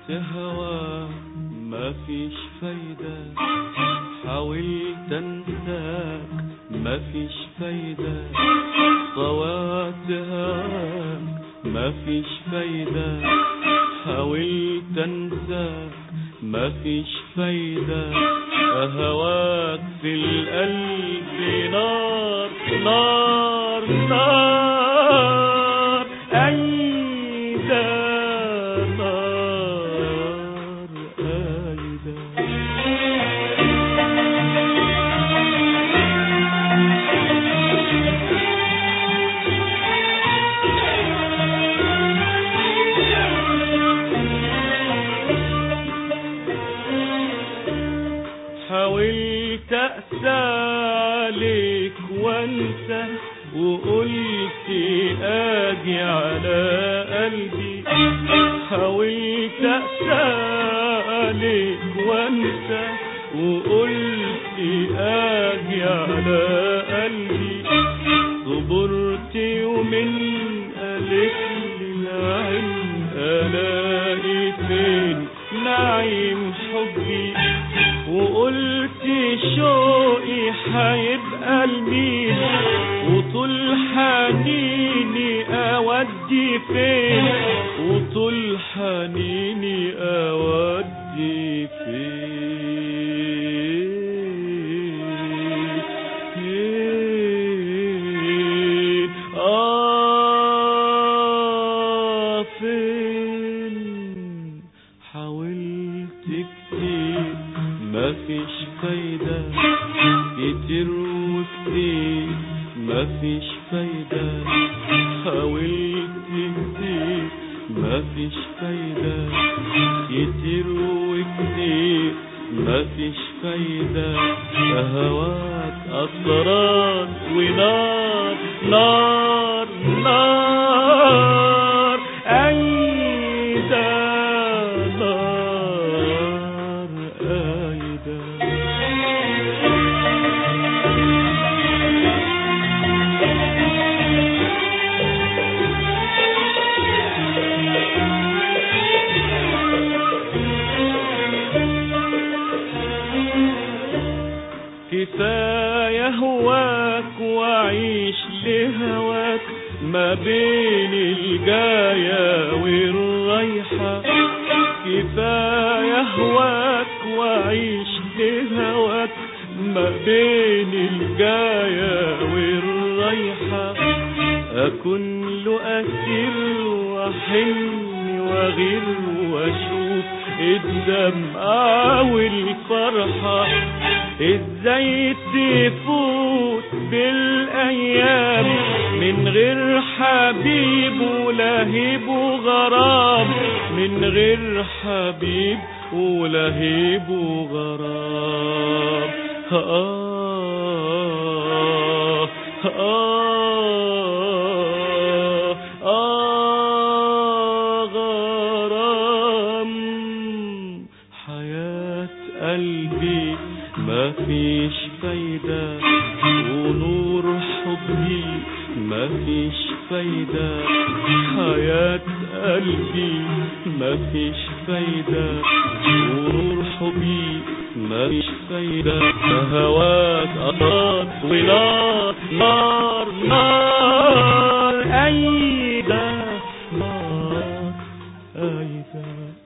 هوا مفيش فايدة حاولت انساك مفيش فايدة طوعت هواك مفيش فايدة حاولت انساك مفيش فايدة هواك في القلب نار نار نار أيدا نار أيدا حاولت أقسى عليك وانسى وقلت اجي على قلبي حاولت أقسى عليك وانسى وقلت اجي على قلبي صبرت يومين قالت لي العين الاقي فين نعيم حبي وقلت شوقي هيبقى لمين وطول حنيني اودي فين وطول حنيني اودي فين فين آه فين حاولت كتير مفيش فايدة كتير وكتير مفيش فايدة حاولت كتير مفيش فايدة كتير وكتير مفيش فايدة هواك أسرار ونار نار نار أيدا نار أيدا كفاية هواك وعيش لهواك ما بين الجاية والرايحة كفاية هواك وعيش لهواك ما بين الجاية والرايحة أكون له أسير وأحن وأغير وأشوف الدمعة والفرحة ازاي تفوت بالايام من غير حبيب ولهيب وغرام من غير حبيب ولهيب وغرام آه آه آه غرام حياة قلبي ما فيش فايدة ونور حبي ما فيش فايدة حياة قلبي ما فيش فايدة ونور حبي ما فيش فايدة هواك أطار ونار نار نار أيدا نار أيدا